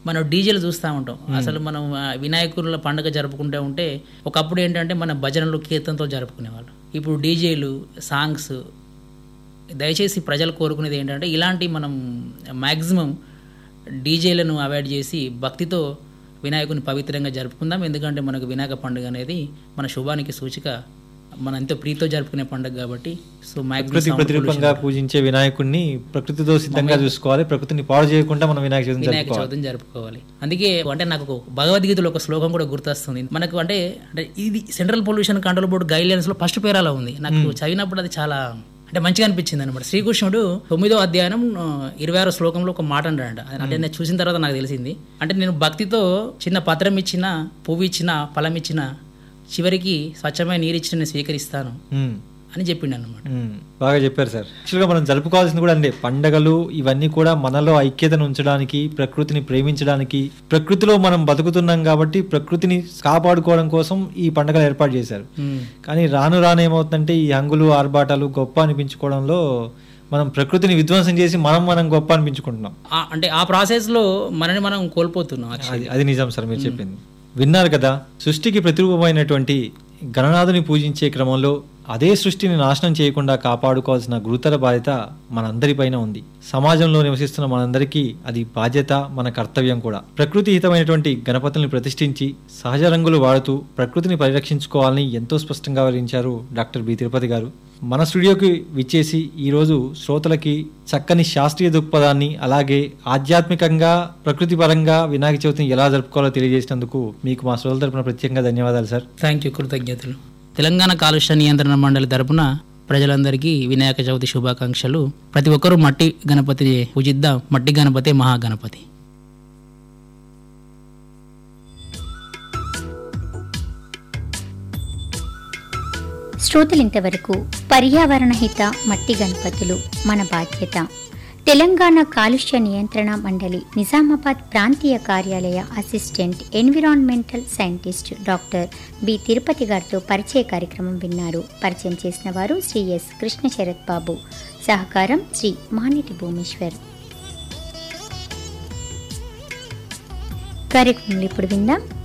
మనం డీజేలు చూస్తూ ఉంటాం అసలు మనం ఆ, వినాయకుల పండుగ జరుపుకుంటూ ఉంటే ఒకప్పుడు ఏంటంటే మన భజనలు కీర్తనతో జరుపుకునేవాళ్ళు ఇప్పుడు డీజేలు సాంగ్స్ దయచేసి ప్రజలు కోరుకునేది ఏంటంటే ఇలాంటి మనం మ్యాక్సిమం డీజేలను అవాయిడ్ చేసి భక్తితో వినాయకుని పవిత్రంగా జరుపుకుందాం ఎందుకంటే మనకు వినాయక పండుగ అనేది మన శుభానికి సూచిక మన ఎంతో ప్రీతితో జరుపుకునే పండుగ కాబట్టి సో ప్రకృతి మ్యాక్సిమం ప్రతిరూపంగా పూజించే వినాయకుడిని ప్రకృతితో సిద్ధంగా చూసుకోవాలి ప్రకృతిని పాడు చేయకుండా మనం వినాయక చవితిని వినాయక జరుపుకోవాలి చవితిని జరుపుకోవాలి అందుకే అంటే నాకు ఒక భగవద్గీతలో ఒక శ్లోకం కూడా గుర్తొస్తుంది మనకు అంటే అంటే ఇది central pollution control board guidelines లో ఫస్ట్ పేరాలో ఉంది నాకు చదివినప్పుడు అది చాలా అంటే మంచిగా అనిపించింది అనమాట శ్రీకృష్ణుడు తొమ్మిదో అధ్యాయం ఆ, ఇరవై ఆరో శ్లోకంలో ఒక మాట అంటాడంట అంటే నేను చూసిన తర్వాత నాకు తెలిసింది అంటే నేను భక్తితో చిన్న పత్రం ఇచ్చిన పువ్వు ఇచ్చిన ఫలం ఇచ్చిన చివరికి స్వచ్ఛమైన నీరు ఇచ్చిన నేను స్వీకరిస్తాను ఉమ్, అని చెప్పిండు అనమాట ఉమ్, బాగా చెప్పారు సార్ యాక్చువల్గా మనం జరుపుకోవాల్సింది కూడా అండి పండగలు ఇవన్నీ కూడా మనలో ఐక్యతను ఉంచడానికి ప్రకృతిని ప్రేమించడానికి ప్రకృతిలో మనం బతుకుతున్నాం కాబట్టి ప్రకృతిని కాపాడుకోవడం కోసం ఈ పండగలు ఏర్పాటు చేశారు కానీ రాను రాను ఏమవుతుందంటే ఈ హంగులు ఆర్భాటాలు గొప్ప అనిపించుకోవడంలో మనం ప్రకృతిని విధ్వంసం చేసి మనం మనం గొప్ప అనిపించుకుంటున్నాం ఆ- అంటే ఆ ప్రాసెస్ లో మనని మనం కోల్పోతున్నాం actually. అది అది నిజం సార్ మీరు చెప్పింది విన్నారు కదా సృష్టికి ప్రతిరూపమైనటువంటి గణనాథుని పూజించే క్రమంలో అదే సృష్టిని నాశనం చేయకుండా కాపాడుకోవాల్సిన గురుతర బాధ్యత మనందరిపైన ఉంది సమాజంలో నివసిస్తున్న మనందరికీ అది బాధ్యత మన కర్తవ్యం కూడా ప్రకృతి హితమైనటువంటి గణపతుల్ని ప్రతిష్ఠించి సహజ రంగులు వాడుతూ ప్రకృతిని పరిరక్షించుకోవాలని ఎంతో స్పష్టంగా వివరించారు డాక్టర్ బి తిరుపతి గారు మన స్టూడియోకి విచ్చేసి ఈరోజు శ్రోతలకి చక్కని శాస్త్రీయ దృక్పథాన్ని అలాగే ఆధ్యాత్మికంగా ప్రకృతి పరంగా వినాయక చవితిని ఎలా జరుపుకోవాలో తెలియజేసినందుకు మీకు మా శ్రోతల తరపున ప్రత్యేకంగా ధన్యవాదాలు సార్ థ్యాంక్ యూ కృతజ్ఞతలు తెలంగాణ కాలుష్య నియంత్రణ మండలి తరపున ప్రజలందరికీ వినాయక చవితి శుభాకాంక్షలు ప్రతి ఒక్కరూ మట్టి గణపతిని పూజిద్దాం మట్టి గణపతి మహాగణపతి శ్రోతలింతవరకు పర్యావరణ హిత మట్టి గణపతులు మన బాధ్యత తెలంగాణ కాలుష్య నియంత్రణ మండలి నిజామాబాద్ ప్రాంతీయ కార్యాలయ assistant environmental scientist doctor B Tirupati గారితో పరిచయ కార్యక్రమం విన్నారు పరిచయం చేసిన వారు శ్రీ ఎస్ కృష్ణ శరత్ బాబు సహకారం శ్రీ మానిటి భూమేశ్వర్ కార్యక్రమంలో ఇప్పుడు విందాం